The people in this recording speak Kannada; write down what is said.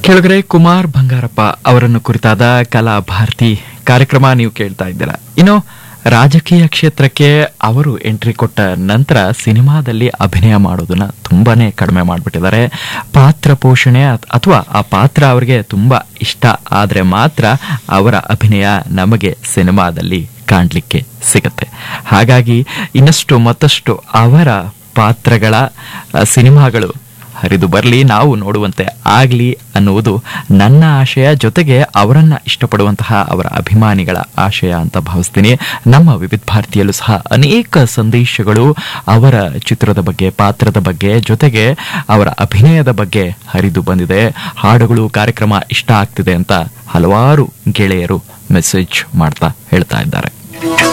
ಕೆಳಗರೆ ಕುಮಾರ್ ಬಂಗಾರಪ್ಪ ಅವರನ್ನು ಕುರಿತಾದ ಕಲಾ ಭಾರತಿ ಕಾರ್ಯಕ್ರಮ ನೀವು ಕೇಳ್ತಾ ಇದ್ದೀರಾ ಇನ್ನು ರಾಜಕೀಯ ಕ್ಷೇತ್ರಕ್ಕೆ ಅವರು ಎಂಟ್ರಿ ಕೊಟ್ಟ ನಂತರ ಸಿನಿಮಾದಲ್ಲಿ ಅಭಿನಯ ಮಾಡೋದನ್ನ ತುಂಬಾನೇ ಕಡಿಮೆ ಮಾಡಿಬಿಟ್ಟಿದ್ದಾರೆ ಪಾತ್ರ ಪೋಷಣೆ ಅಥವಾ ಆ ಪಾತ್ರ ಅವರಿಗೆ ತುಂಬಾ ಇಷ್ಟ ಆದ್ರೆ ಮಾತ್ರ ಅವರ ಅಭಿನಯ ನಮಗೆ ಸಿನಿಮಾದಲ್ಲಿ ಕಾಣಲಿಕ್ಕೆ ಸಿಗತ್ತೆ ಹಾಗಾಗಿ ಇನ್ನಷ್ಟು ಮತ್ತಷ್ಟು ಅವರ ಪಾತ್ರಗಳ ಆ, ಸಿನಿಮಾಗಳು ಹರಿದು ಬರಲಿ ನಾವು ನೋಡುವಂತೆ ಆಗ್ಲಿ ಅನ್ನುವುದು ನನ್ನ ಆಶಯ ಜೊತೆಗೆ ಅವರನ್ನ ಇಷ್ಟಪಡುವಂತಹ ಅವರ ಅಭಿಮಾನಿಗಳ ಆಶಯ ಅಂತ ಭಾವಿಸ್ತೀನಿ ನಮ್ಮ ವಿವಿಧ ಭಾರತೀಯಲ್ಲೂ ಸಹ ಅನೇಕ ಸಂದೇಶಗಳು ಅವರ ಚಿತ್ರದ ಬಗ್ಗೆ ಪಾತ್ರದ ಬಗ್ಗೆ ಜೊತೆಗೆ ಅವರ ಅಭಿನಯದ ಬಗ್ಗೆ ಹರಿದು ಬಂದಿದೆ ಹಾಡುಗಳು ಕಾರ್ಯಕ್ರಮ ಇಷ್ಟ ಆಗ್ತಿದೆ ಅಂತ ಹಲವಾರು ಗೆಳೆಯರು ಮೆಸೇಜ್ ಮಾಡ್ತಾ ಹೇಳ್ತಾ ಇದ್ದಾರೆ